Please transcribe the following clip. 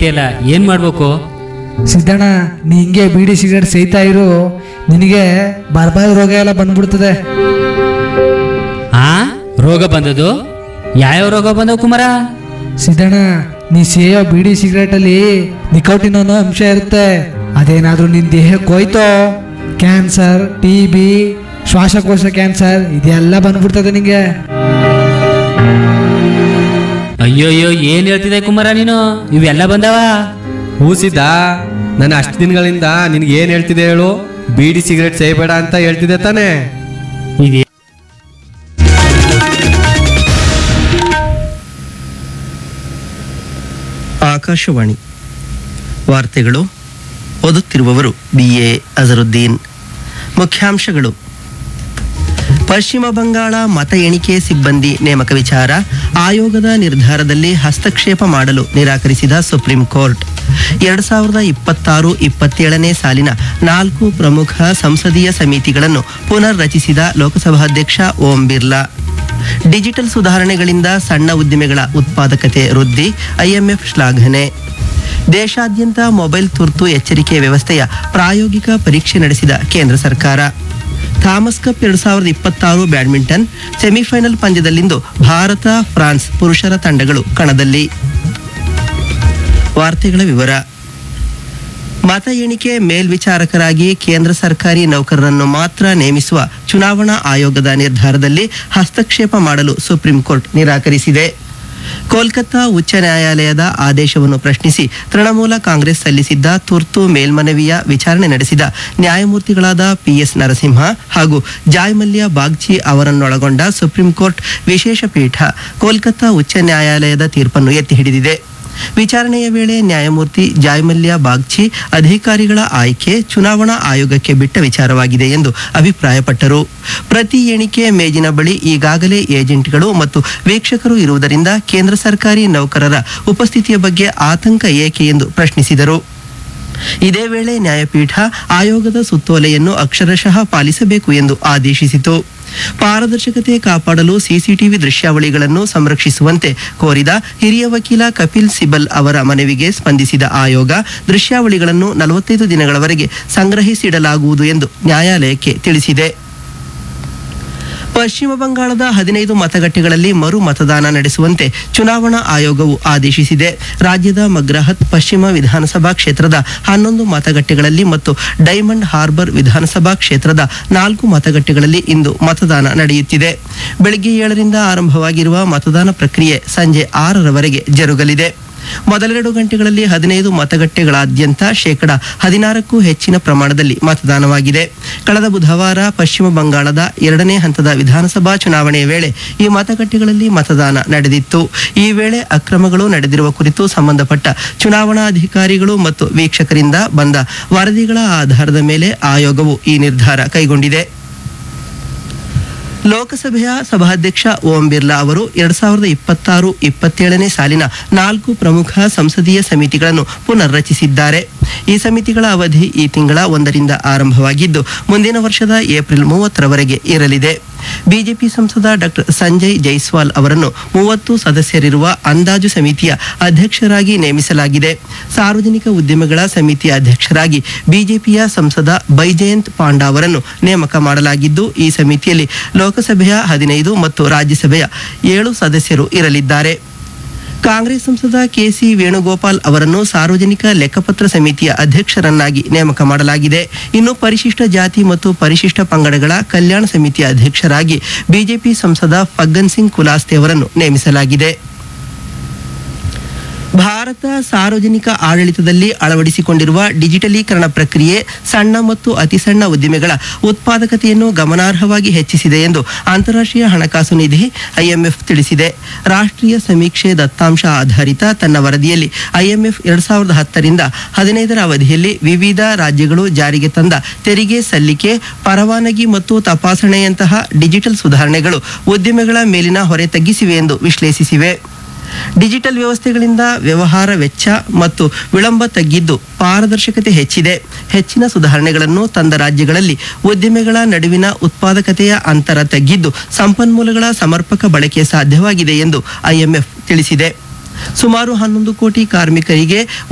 ಐತಿಯಲ್ಲ ಏನ್ ಮಾಡ್ಬೇಕು ಸಿದ್ದಣ್ಣ ನೀ ಹಿಂಗೆ ಬೀಡಿ ಸಿಗರೇಟ್ ಸೇಯ್ತಾ ಇರು ನಿನಗೆ ಬರ್ಬಾದ್ ರೋಗ ಎಲ್ಲ ಬಂದ್ಬಿಡ್ತದೆ ಆ ರೋಗ ಬಂದದು ಯಾವ್ಯಾವ ರೋಗ ಬಂದವು ಕುಮಾರ ಸಿದ್ದಣ್ಣ ನೀ ಸೇಯೋ ಬೀಡಿ ಸಿಗರೇಟಲ್ಲಿ ನಿಕೋಟಿನ್ ಅನ್ನೋ ಅಂಶ ಇರುತ್ತೆ ಅದೇನಾದ್ರೂ ನಿನ್ ದೇಹಕ್ಕೆ ಹೋಯ್ತೋ ಕ್ಯಾನ್ಸರ್ ಟಿ ಬಿ ಶ್ವಾಸಕೋಶ ಕ್ಯಾನ್ಸರ್ ಇದೆಲ್ಲ ಬಂದ್ಬಿಡ್ತದೆ ನಿಂಗೆ ಅಯ್ಯೋಯ್ಯೋ ಏನ್ ಹೇಳ್ತಿದೆ ಕುಮಾರ ನೀನು ಇವೆಲ್ಲ ಬಂದವ ಹೂಸಿದ್ದ ನಾನು ಅಷ್ಟು ದಿನಗಳಿಂದ ನಿನ್ಗೆ ಏನ್ ಹೇಳ್ತಿದೆ ಹೇಳು ಬೀಡಿ ಸಿಗರೇಟ್ ಸೇಯಬೇಡ ಅಂತ ಹೇಳ್ತಿದ್ದೆ ತಾನೇ ಇದೆ ಆಕಾಶವಾಣಿ ವಾರ್ತೆಗಳು ಓದುತ್ತಿರುವವರು ಬಿ ಎ ಅಜರುದ್ದೀನ್ ಮುಖ್ಯಾಂಶಗಳು ಪಶ್ಚಿಮ ಬಂಗಾಳ ಮತ ಎಣಿಕೆ ಸಿಬ್ಬಂದಿ ನೇಮಕ ವಿಚಾರ ಆಯೋಗದ ನಿರ್ಧಾರದಲ್ಲಿ ಹಸ್ತಕ್ಷೇಪ ಮಾಡಲು ನಿರಾಕರಿಸಿದ ಸುಪ್ರೀಂ ಕೋರ್ಟ್ ಎರಡು ಸಾವಿರದ ಇಪ್ಪತ್ತಾರು ಇಪ್ಪತ್ತೇಳನೇ ಸಾಲಿನ ನಾಲ್ಕು ಪ್ರಮುಖ ಸಂಸದೀಯ ಸಮಿತಿಗಳನ್ನು ಪುನರ್ ರಚಿಸಿದ ಲೋಕಸಭಾಧ್ಯಕ್ಷ ಓಂ ಬಿರ್ಲಾ ಡಿಜಿಟಲ್ ಸುಧಾರಣೆಗಳಿಂದ ಸಣ್ಣ ಉದ್ದಿಮೆಗಳ ಉತ್ಪಾದಕತೆ ವೃದ್ಧಿ ಐಎಂಎಫ್ ಶ್ಲಾಘನೆ ದೇಶಾದ್ಯಂತ ಮೊಬೈಲ್ ತುರ್ತು ಎಚ್ಚರಿಕೆ ವ್ಯವಸ್ಥೆಯ ಪ್ರಾಯೋಗಿಕ ಪರೀಕ್ಷೆ ನಡೆಸಿದ ಕೇಂದ್ರ ಸರ್ಕಾರ ಥಾಮಸ್ ಕಪ್ ಎರಡು ಸಾವಿರದ ಇಪ್ಪತ್ತಾರು ಬ್ಯಾಡ್ಮಿಂಟನ್ ಸೆಮಿಫೈನಲ್ ಪಂದ್ಯದಲ್ಲಿಂದು ಭಾರತ ಫ್ರಾನ್ಸ್ ಪುರುಷರ ತಂಡಗಳು ಕಣದಲ್ಲಿ ವಾರ್ತೆಗಳ ವಿವರ ಮತ ಎಣಿಕೆ ಮೇಲ್ವಿಚಾರಕರಾಗಿ ಕೇಂದ್ರ ಸರ್ಕಾರಿ ನೌಕರರನ್ನು ಮಾತ್ರ ನೇಮಿಸುವ ಚುನಾವಣಾ ಆಯೋಗದ ನಿರ್ಧಾರದಲ್ಲಿ ಹಸ್ತಕ್ಷೇಪ ಮಾಡಲು ಸುಪ್ರೀಂ ಕೋರ್ಟ್ ನಿರಾಕರಿಸಿದೆ ಕೋಲ್ಕತ್ತಾ ಉಚ್ಚ ನ್ಯಾಯಾಲಯದ ಆದೇಶವನ್ನು ಪ್ರಶ್ನಿಸಿ ತೃಣಮೂಲ ಕಾಂಗ್ರೆಸ್ ಸಲ್ಲಿಸಿದ್ದ ತುರ್ತು ಮೇಲ್ಮನವಿಯ ವಿಚಾರಣೆ ನಡೆಸಿದ ನ್ಯಾಯಮೂರ್ತಿಗಳಾದ ಪಿಎಸ್ ನರಸಿಂಹ ಹಾಗೂ ಜಾಯ್ ಮಲ್ಯ ಬಾಗ್ಚಿ ಅವರನ್ನೊಳಗೊಂಡ ಸುಪ್ರೀಂ ಕೋರ್ಟ್ ವಿಶೇಷ ಪೀಠ ಕೋಲ್ಕತ್ತಾ ಉಚ್ಚ ನ್ಯಾಯಾಲಯದ ತೀರ್ಪನ್ನು ಎತ್ತಿ ಹಿಡಿದಿದೆ ವಿಚಾರಣೆಯ ವೇಳೆ ನ್ಯಾಯಮೂರ್ತಿ ಜಾಯ್ಮಲ್ಯ ಬಾಗ್ಚಿ ಅಧಿಕಾರಿಗಳ ಆಯ್ಕೆ ಚುನಾವಣಾ ಆಯೋಗಕ್ಕೆ ಬಿಟ್ಟ ವಿಚಾರವಾಗಿದೆ ಎಂದು ಅಭಿಪ್ರಾಯಪಟ್ಟರು ಪ್ರತಿ ಎಣಿಕೆ ಮೇಜಿನ ಬಳಿ ಈಗಾಗಲೇ ಏಜೆಂಟ್ಗಳು ಮತ್ತು ವೀಕ್ಷಕರು ಇರುವುದರಿಂದ ಕೇಂದ್ರ ಸರ್ಕಾರಿ ನೌಕರರ ಉಪಸ್ಥಿತಿಯ ಬಗ್ಗೆ ಆತಂಕ ಏಕೆ ಎಂದು ಪ್ರಶ್ನಿಸಿದರು ಇದೇ ವೇಳೆ ನ್ಯಾಯಪೀಠ ಆಯೋಗದ ಸುತ್ತೋಲೆಯನ್ನು ಅಕ್ಷರಶಃ ಪಾಲಿಸಬೇಕು ಎಂದು ಆದೇಶಿಸಿತು ಪಾರದರ್ಶಕತೆ ಕಾಪಾಡಲು ಸಿಸಿಟಿವಿ ದೃಶ್ಯಾವಳಿಗಳನ್ನು ಸಂರಕ್ಷಿಸುವಂತೆ ಕೋರಿದ ಹಿರಿಯ ವಕೀಲ ಕಪಿಲ್ ಸಿಬಲ್ ಅವರ ಮನವಿಗೆ ಸ್ಪಂದಿಸಿದ ಆಯೋಗ ದೃಶ್ಯಾವಳಿಗಳನ್ನು ನಲವತ್ತೈದು ದಿನಗಳವರೆಗೆ ಸಂಗ್ರಹಿಸಿಡಲಾಗುವುದು ಎಂದು ನ್ಯಾಯಾಲಯಕ್ಕೆ ತಿಳಿಸಿದೆ ಪಶ್ಚಿಮ ಬಂಗಾಳದ ಹದಿನೈದು ಮತಗಟ್ಟೆಗಳಲ್ಲಿ ಮರು ಮತದಾನ ನಡೆಸುವಂತೆ ಚುನಾವಣಾ ಆಯೋಗವು ಆದೇಶಿಸಿದೆ ರಾಜ್ಯದ ಮಗ್ರಹತ್ ಪಶ್ಚಿಮ ವಿಧಾನಸಭಾ ಕ್ಷೇತ್ರದ ಹನ್ನೊಂದು ಮತಗಟ್ಟೆಗಳಲ್ಲಿ ಮತ್ತು ಡೈಮಂಡ್ ಹಾರ್ಬರ್ ವಿಧಾನಸಭಾ ಕ್ಷೇತ್ರದ ನಾಲ್ಕು ಮತಗಟ್ಟೆಗಳಲ್ಲಿ ಇಂದು ಮತದಾನ ನಡೆಯುತ್ತಿದೆ ಬೆಳಗ್ಗೆ ಏಳರಿಂದ ಆರಂಭವಾಗಿರುವ ಮತದಾನ ಪ್ರಕ್ರಿಯೆ ಸಂಜೆ ಆರರವರೆಗೆ ಜರುಗಲಿದೆ ಮೊದಲೆರಡು ಗಂಟೆಗಳಲ್ಲಿ ಹದಿನೈದು ಮತಗಟ್ಟೆಗಳಾದ್ಯಂತ ಶೇಕಡ ಹದಿನಾರಕ್ಕೂ ಹೆಚ್ಚಿನ ಪ್ರಮಾಣದಲ್ಲಿ ಮತದಾನವಾಗಿದೆ ಕಳೆದ ಬುಧವಾರ ಪಶ್ಚಿಮ ಬಂಗಾಳದ ಎರಡನೇ ಹಂತದ ವಿಧಾನಸಭಾ ಚುನಾವಣೆಯ ವೇಳೆ ಈ ಮತಗಟ್ಟೆಗಳಲ್ಲಿ ಮತದಾನ ನಡೆದಿತ್ತು ಈ ವೇಳೆ ಅಕ್ರಮಗಳು ನಡೆದಿರುವ ಕುರಿತು ಸಂಬಂಧಪಟ್ಟ ಚುನಾವಣಾಧಿಕಾರಿಗಳು ಮತ್ತು ವೀಕ್ಷಕರಿಂದ ಬಂದ ವರದಿಗಳ ಆಧಾರದ ಮೇಲೆ ಆಯೋಗವು ಈ ನಿರ್ಧಾರ ಕೈಗೊಂಡಿದೆ ಲೋಕಸಭೆಯ ಸಭಾಧ್ಯಕ್ಷ ಓಂ ಬಿರ್ಲಾ ಅವರು ಎರಡ್ ಸಾವಿರದ ಇಪ್ಪತ್ತಾರು ಇಪ್ಪತ್ತೇಳನೇ ಸಾಲಿನ ನಾಲ್ಕು ಪ್ರಮುಖ ಸಂಸದೀಯ ಸಮಿತಿಗಳನ್ನು ಪುನರ್ ರಚಿಸಿದ್ದಾರೆ ಈ ಸಮಿತಿಗಳ ಅವಧಿ ಈ ತಿಂಗಳ ಒಂದರಿಂದ ಆರಂಭವಾಗಿದ್ದು ಮುಂದಿನ ವರ್ಷದ ಏಪ್ರಿಲ್ ಮೂವತ್ತರವರೆಗೆ ಇರಲಿದೆ ಬಿಜೆಪಿ ಸಂಸದ ಡಾಕ್ಟರ್ ಸಂಜಯ್ ಜೈಸ್ವಾಲ್ ಅವರನ್ನು ಮೂವತ್ತು ಸದಸ್ಯರಿರುವ ಅಂದಾಜು ಸಮಿತಿಯ ಅಧ್ಯಕ್ಷರಾಗಿ ನೇಮಿಸಲಾಗಿದೆ ಸಾರ್ವಜನಿಕ ಉದ್ಯಮಗಳ ಸಮಿತಿಯ ಅಧ್ಯಕ್ಷರಾಗಿ ಬಿಜೆಪಿಯ ಸಂಸದ ಬೈಜಯಂತ್ ಪಾಂಡಾ ಅವರನ್ನು ನೇಮಕ ಮಾಡಲಾಗಿದ್ದು ಈ ಸಮಿತಿಯಲ್ಲಿ ಲೋಕಸಭೆಯ ಹದಿನೈದು ಮತ್ತು ರಾಜ್ಯಸಭೆಯ ಏಳು ಸದಸ್ಯರು ಇರಲಿದ್ದಾರೆ ಕಾಂಗ್ರೆಸ್ ಸಂಸದ ಕೆಸಿ ವೇಣುಗೋಪಾಲ್ ಅವರನ್ನು ಸಾರ್ವಜನಿಕ ಲೆಕ್ಕಪತ್ರ ಸಮಿತಿಯ ಅಧ್ಯಕ್ಷರನ್ನಾಗಿ ನೇಮಕ ಮಾಡಲಾಗಿದೆ ಇನ್ನು ಪರಿಶಿಷ್ಟ ಜಾತಿ ಮತ್ತು ಪರಿಶಿಷ್ಟ ಪಂಗಡಗಳ ಕಲ್ಯಾಣ ಸಮಿತಿಯ ಅಧ್ಯಕ್ಷರಾಗಿ ಬಿಜೆಪಿ ಸಂಸದ ಫಗ್ಗನ್ ಸಿಂಗ್ ಕುಲಾಸ್ತೆ ಅವರನ್ನು ನೇಮಿಸಲಾಗಿದೆ ಭಾರತ ಸಾರ್ವಜನಿಕ ಆಡಳಿತದಲ್ಲಿ ಅಳವಡಿಸಿಕೊಂಡಿರುವ ಡಿಜಿಟಲೀಕರಣ ಪ್ರಕ್ರಿಯೆ ಸಣ್ಣ ಮತ್ತು ಅತಿಸಣ್ಣ ಉದ್ದಿಮೆಗಳ ಉತ್ಪಾದಕತೆಯನ್ನು ಗಮನಾರ್ಹವಾಗಿ ಹೆಚ್ಚಿಸಿದೆ ಎಂದು ಅಂತಾರಾಷ್ಟ್ರೀಯ ಹಣಕಾಸು ನಿಧಿ ಐಎಂಎಫ್ ತಿಳಿಸಿದೆ ರಾಷ್ಟ್ರೀಯ ಸಮೀಕ್ಷೆ ದತ್ತಾಂಶ ಆಧಾರಿತ ತನ್ನ ವರದಿಯಲ್ಲಿ ಐಎಂಎಫ್ ಎರಡ್ ಸಾವಿರದ ಹತ್ತರಿಂದ ಹದಿನೈದರ ಅವಧಿಯಲ್ಲಿ ವಿವಿಧ ರಾಜ್ಯಗಳು ಜಾರಿಗೆ ತಂದ ತೆರಿಗೆ ಸಲ್ಲಿಕೆ ಪರವಾನಗಿ ಮತ್ತು ತಪಾಸಣೆಯಂತಹ ಡಿಜಿಟಲ್ ಸುಧಾರಣೆಗಳು ಉದ್ದಿಮೆಗಳ ಮೇಲಿನ ಹೊರೆ ತಗ್ಗಿಸಿವೆ ಎಂದು ವಿಶ್ಲೇಷಿಸಿವೆ ಡಿಜಿಟಲ್ ವ್ಯವಸ್ಥೆಗಳಿಂದ ವ್ಯವಹಾರ ವೆಚ್ಚ ಮತ್ತು ವಿಳಂಬ ತಗ್ಗಿದ್ದು ಪಾರದರ್ಶಕತೆ ಹೆಚ್ಚಿದೆ ಹೆಚ್ಚಿನ ಸುಧಾರಣೆಗಳನ್ನು ತಂದ ರಾಜ್ಯಗಳಲ್ಲಿ ಉದ್ದಿಮೆಗಳ ನಡುವಿನ ಉತ್ಪಾದಕತೆಯ ಅಂತರ ತಗ್ಗಿದ್ದು ಸಂಪನ್ಮೂಲಗಳ ಸಮರ್ಪಕ ಬಳಕೆ ಸಾಧ್ಯವಾಗಿದೆ ಎಂದು ಐಎಂಎಫ್ ತಿಳಿಸಿದೆ ಸುಮಾರು ಹನ್ನೊಂದು ಕೋಟಿ ಕಾರ್ಮಿಕರಿಗೆ